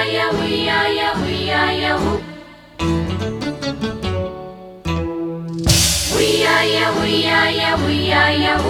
ఉయ్యాయ ఉయ్యాయ ఉయ్యాయ ఉ. ఉయ్యాయ ఉయ్యాయ ఉయ్యాయ ఉ.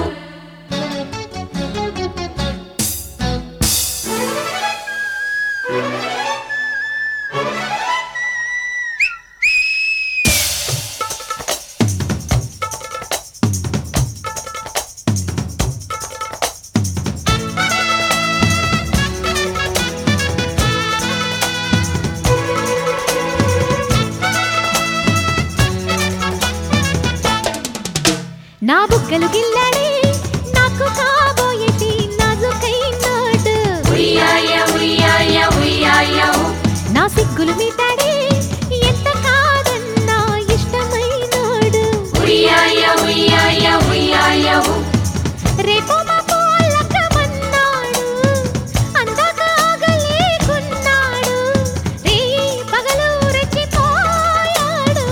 నా బుగ్గలు గిల్లాడే నాకు కాబోయేటి నాజుకైనాడు ఉయ్యాయ ఉయ్యాయ ఉయ్యాయ ఉ. నా సిగ్గులు మీటాడే ఎంత కాదన్నా ఇష్టమైనాడు ఉయ్యాయ ఉయ్యాయ ఉయ్యాయ ఉ. రేపు మా పోలకమన్నాడు అందాక ఆగలేకున్నాడు రే పగలు రెచ్చిపోయాడు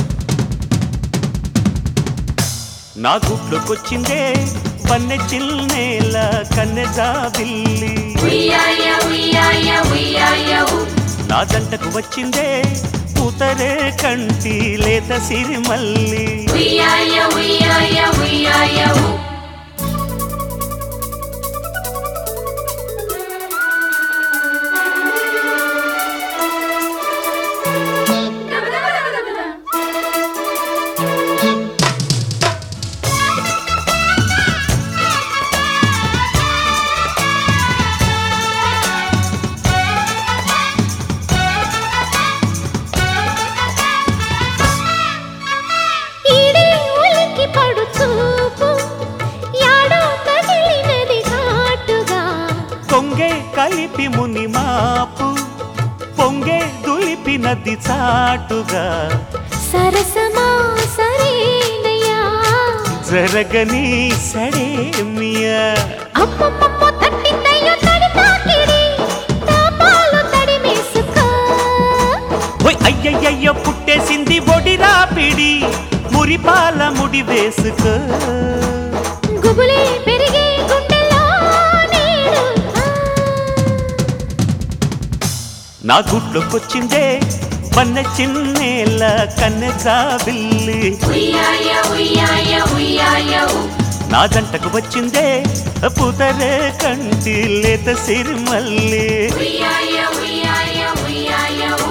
నా గుట్లోకొచ్చిందే పన్నె చిల్నేల కన్నె జాబిల్లి ఉయ్యాయ ఉయ్యాయ ఉయ్యాయ ఉ. నా జంటకు వచ్చిందే పూతరే కంటి లేత సిరిమల్లి ఉయ్యాయ ఉయ్యాయ ఉయ్యాయ ఉ. ఈడే ఉలికి పడు చూపు యాడో తగిలినది ఘాటుగా కొంగే కలిపి ముని మాపు పొంగే దులిపి నది చాటుగా సరసమా సరేనయ్యా జరగని సడేమియా అమ్మమ్మమ్మ తట్టిందయ్యో తడి తాకిడి తాపాలు తడిమేసుకో ఓయ్ అయ్యయ్యయ్యో పుట్టేసింది ఒడిరా పిడి మురిపాల ముడి వేసుకో గుబులే పెరిగే గుండెలో నేడు నా గుట్లోకొచ్చిందే పన్నె చిన్నేల కన్నె జాబిల్లి ఉయ్యాయ ఉయ్యాయ ఉయ్యాయ ఉ. నా జంటకు వచ్చిందే పుతరే కంటి లేత సిరిమల్లి ఉయ్యాయ ఉయ్యాయ ఉయ్యాయ ఉ.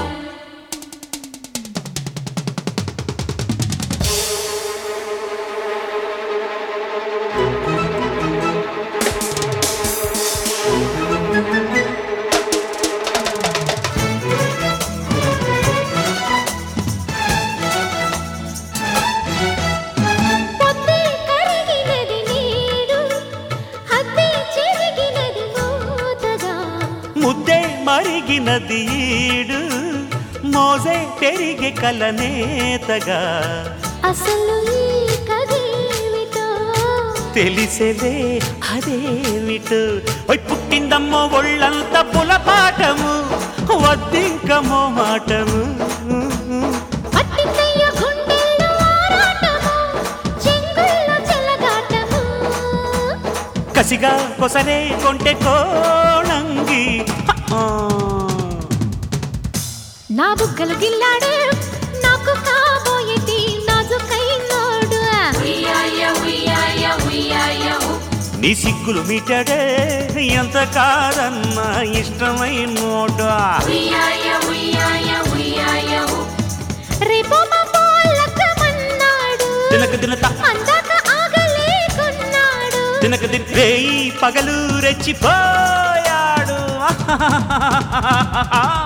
పొద్దే కరిగినది నేడు హద్దే చెరిగినది మోతగా ముద్దే మరిగినది ఈడు మోజే పెరిగే కలనేతగా అసలు ఈ కదేమిటో తెలిసేదే అదేమిటు ఓయ్ పుట్టిందమ్మో ఒళ్ళంత పులపాటము వద్దింకమో మాటము పట్టిందయ్య గుండెల్లో ఆరాటము చెంగుల్లో చెలగాటము కసిగా కొసరే కొంటె కోణంగి హ, ఆ. నా బుగ్గలు గిల్లాడు నాకు కాబోయేటి నాజుకైనాడు ఉయ్యాయ ఉయ్యాయ ఉయ్యాయ ఉ. నీ సిగ్గులు మీటాడే ఎంత కాదన్నా ఇష్టమైనోడా ఉయ్యాయ ఉయ్యాయ ఉయ్యాయ ఉ. రేపు మా పోలకమన్నాడు దినక దినత అందాక ఆగలేకున్నాడు దినక దిన రేయి పగలు రెచ్చిపోయాడు